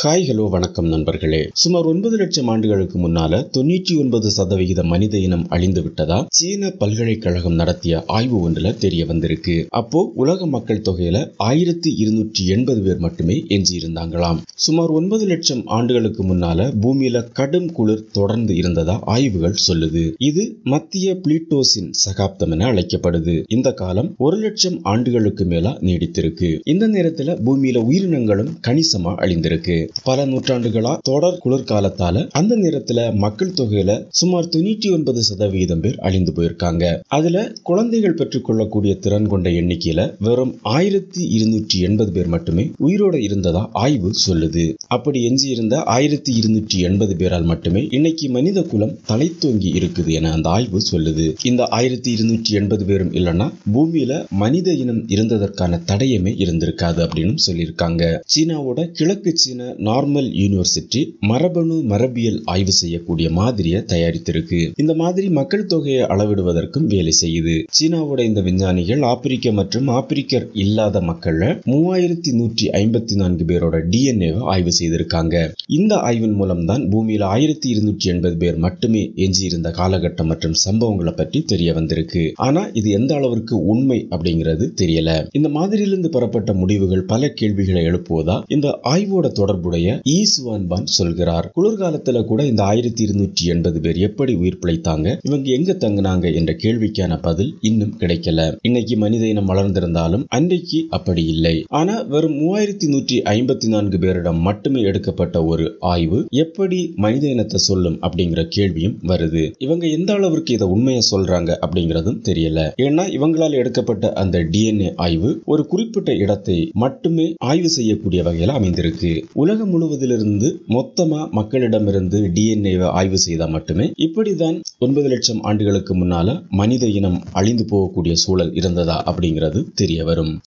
hi hello வணக்கம் நண்பர்களே சுமார் ஒன்பது லட்சம் ஆண்டுகளுக்கு முன்னால தொண்ணூற்றி ஒன்பது சதவிகித மனித இனம் அழிந்து விட்டதா சீன பல்கலைக்கழகம் நடத்திய ஆய்வு ஒன்றுல தெரிய வந்திருக்கு அப்போ உலக மக்கள் தொகையில ஆயிரத்தி இருநூற்றி எண்பது பேர் மட்டுமே எஞ்சி இருந்தாங்களாம் சுமார் ஒன்பது லட்சம் ஆண்டுகளுக்கு முன்னால பூமியில கடும் குளிர் தொடர்ந்து இருந்ததா ஆய்வுகள் சொல்லுது இது மத்திய பிளீட்டோசின் சகாப்தம் என அழைக்கப்படுது இந்த காலம் ஒரு லட்சம் ஆண்டுகளுக்கு மேலா நீடித்திருக்கு இந்த நேரத்துல பூமியில உயிரினங்களும் கணிசமா அழிந்திருக்கு பல நூற்றாண்டுகளா தொடர் குளிர்காலத்தால அந்த நேரத்துல மக்கள் தொகையில சுமார் தொண்ணூற்றி ஒன்பது சதவிகிதம் பேர் அழிந்து போயிருக்காங்க அதுல குழந்தைகள் பெற்றுக்கொள்ளக்கூடிய திறன் கொண்ட எண்ணிக்கையில வெறும் ஆயிரத்தி இருநூற்றி எண்பது பேர் மட்டுமே உயிரோட இருந்ததா ஆய்வு சொல்லுது அப்படி எஞ்சி இருந்த ஆயிரத்தி இருநூற்றி எண்பது பேரால் மட்டுமே இன்னைக்கு மனித குலம் தலை தூங்கி இருக்குது என அந்த ஆய்வு சொல்லுது இந்த ஆயிரத்தி இருநூற்றி எண்பது பேரும் இல்லைன்னா பூமியில மனித இனம் இருந்ததற்கான தடயமே இருந்திருக்காது அப்படின்னு சொல்லியிருக்காங்க சீனாவோட கிழக்கு சீன நார்மல் யூனிவர்சிட்டி மரபணு மரபியல் ஆய்வு செய்யக்கூடிய மாதிரியை தயாரித்திருக்கு இந்த மாதிரி மக்கள் தொகையை அளவிடுவதற்கும் வேலை செய்யுது சீனாவோட இந்த விஞ்ஞானிகள் ஆப்பிரிக்க மற்றும் ஆப்பிரிக்கர் இல்லாத மக்கள்ல மூவாயிரத்தி நூற்றி ஐம்பத்தி நான்கு பேரோட டிஎன்ஏவை ஆய்வு செய்திருக்காங்க இந்த ஆய்வின் மூலம் தான் பூமியில ஆயிரத்தி இருநூற்றி எண்பது பேர் மட்டுமே எஞ்சி இருந்த காலகட்டம் மற்றும் சம்பவங்களை பற்றி தெரிய வந்திருக்கு ஆனா இது எந்த அளவிற்கு உண்மை அப்படிங்கிறது தெரியல இந்த மாதிரியிலிருந்து பெறப்பட்ட முடிவுகள் பல கேள்விகளை எழுப்புவதா இந்த ஆய்வோட தொடர்புடைய ஈ சுவான்பான் சொல்கிறார் குளிர்காலத்துல கூட இந்த ஆயிரத்தி இருநூற்றி எண்பது பேர் எப்படி உயிர் பிழைத்தாங்க இவங்க எங்க தங்குனாங்க என்ற கேள்விக்கான பதில் இன்னும் கிடைக்கல இன்னைக்கு மனித இனம் வளர்ந்திருந்தாலும் அன்றைக்கு அப்படி இல்லை ஆனா வெறும் மூவாயிரத்தி நூற்றி ஐம்பத்தி நான்கு பேரிடம் மட்டுமே எடுக்கப்பட்ட ஒரு ஆய்வு எப்படி மனித இனத்தை சொல்லும் அப்படிங்கிற கேள்வியும் வருது இவங்க எந்த அளவிற்கு இதை உண்மையை சொல்றாங்க அப்படிங்கிறதும் தெரியல ஏன்னா இவங்களால் எடுக்கப்பட்ட அந்த டிஎன்ஏ ஆய்வு ஒரு குறிப்பிட்ட இடத்தை மட்டுமே ஆய்வு செய்யக்கூடிய வகையில் அமைந்திருக்கு உலகம் முழுவதிலிருந்து மொத்தமா மக்களிடமிருந்து டிஎன்ஏவை ஆய்வு செய்தால் மட்டுமே இப்படிதான் ஒன்பது லட்சம் ஆண்டுகளுக்கு முன்னால மனித இனம் அழிந்து போகக்கூடிய சூழல் இருந்ததா அப்படிங்கிறது தெரிய வரும்